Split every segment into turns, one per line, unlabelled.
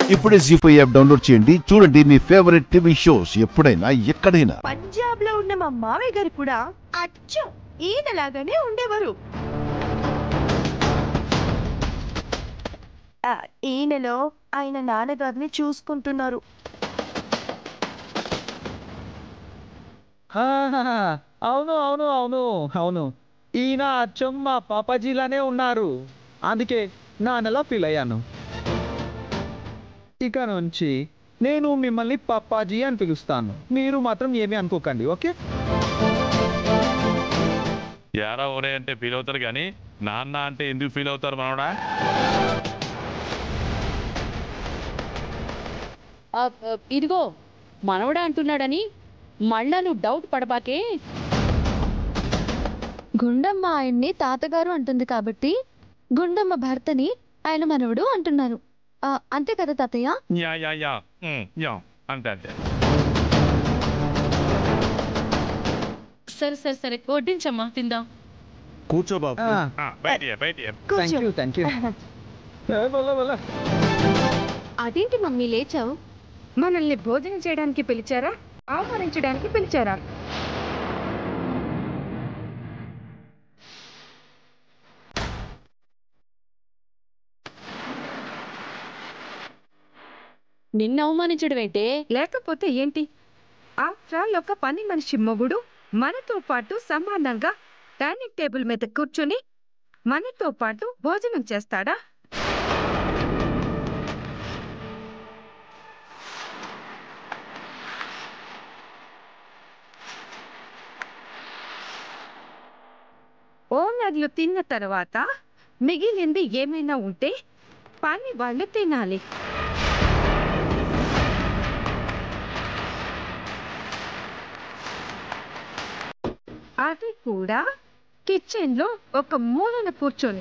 ఇప్పుడే G five app download చేయండి చూడండి మీ ఫేవరెట్ టీవీ షోస్ ఎప్పుడైనా ఎక్కడైనా
పంజాబ్ లో ఉన్న మా మామయ్య గారు కూడా అచ్చం ఈయనలాగానే ఉండేవారు ఆ, ఈయనలో ఆయన నాన్నగారిని చూసుకుంటున్నారు
ఆహాహా. అవును అవును అవును అవును ఈయన అచ్చం మా పాపాజీలానే ఉన్నారు అందుకే నాన్నలా ఫీల్ అయ్యాను ఇక నుంచి నేను మిమ్మల్ని పప్పాజీ అని పిలుస్తాను మీరు మాత్రం ఏమీ అనుకోకండి ఓకే
యారా ఒరే అంటే ఫీల్ అవుతారు కానీ నాన్న అంటే ఎందుకు ఫీల్ అవుతారు మనోడా
ఆ, ఆ, ఇదిగో మనవడా అంటున్నాడని మళ్ళా నువ్వు డౌట్ పడబాకే
గుండమ్మ ఆయన్ని తాతగారు అంటుంది కాబట్టి గుండమ్మ భర్తని ఆయన మనవడు అంటున్నారు ఆ, అంతే కదా తాతయ్య
yeah yeah yeah um, yeah అంతే అంతే
సరే సరే సరే వడ్డించమ్మా తిందాం
కూర్చో బాబు
ఆ, బయటికి బయటికి
థ్యాంక్ యూ థ్యాంక్ యూ
అదేంటి మమ్మీ లేచావు మనల్ని భోజనం చేయడానికి పిలిచారా ఆహ్వానించడానికి పిలిచారా
నిన్ను అవమానించడం ఏంటే
లేకపోతే ఏంటి ఆఫ్టర్ ఆల్ ఒక పని మనిషి మొగుడు మనతో పాటు సమానంగా డైనింగ్ టేబుల్ మీద కూర్చొని మనతో పాటు భోజనం చేస్తాడా ఓనర్లు తిన్న తర్వాత మిగిలింది ఏమైనా ఉంటే పని వాళ్ళు తినాలి అది కూడా కిచెన్ లో ఒక మూలన కూర్చొని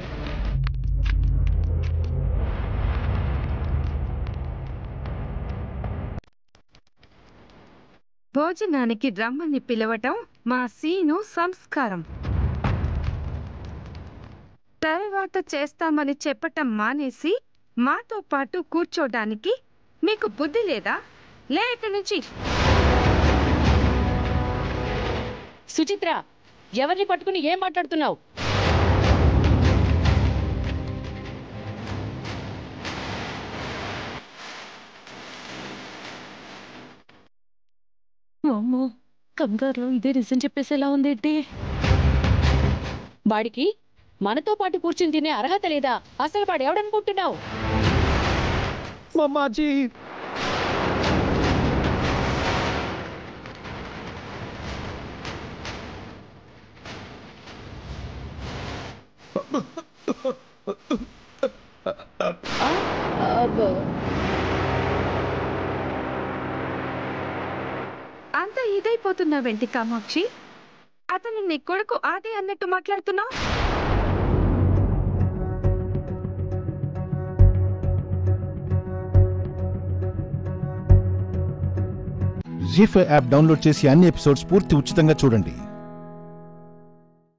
భోజనానికి రమ్మని పిలవటం మా సీను సంస్కారం తర్వాత చేస్తామని చెప్పటం మానేసి మాతో పాటు కూర్చోడానికి మీకు బుద్ధి లేదా లే ఇక్కడి నుంచి
సుచిత్ర ఎవరిని పట్టుకుని ఏం మాట్లాడుతున్నావు
అమ్మో కంగారులో ఇదే నిజం చెప్పేసేలా ఉందేంటి
వాడికి మనతో పాటు కూర్చుని తినే అర్హత లేదా అసలు వాడు ఎవడనుకుంటున్నావు
మమ్మాజీ
అంత ఇదైపోతున్నావేంటి కామాక్షి అతను నీ కొడుకు ఆది అన్నట్టు మాట్లాడుతున్నావు
జీ ఫైవ్ యాప్ డౌన్లోడ్ చేసి అన్ని ఎపిసోడ్స్ పూర్తి ఉచితంగా చూడండి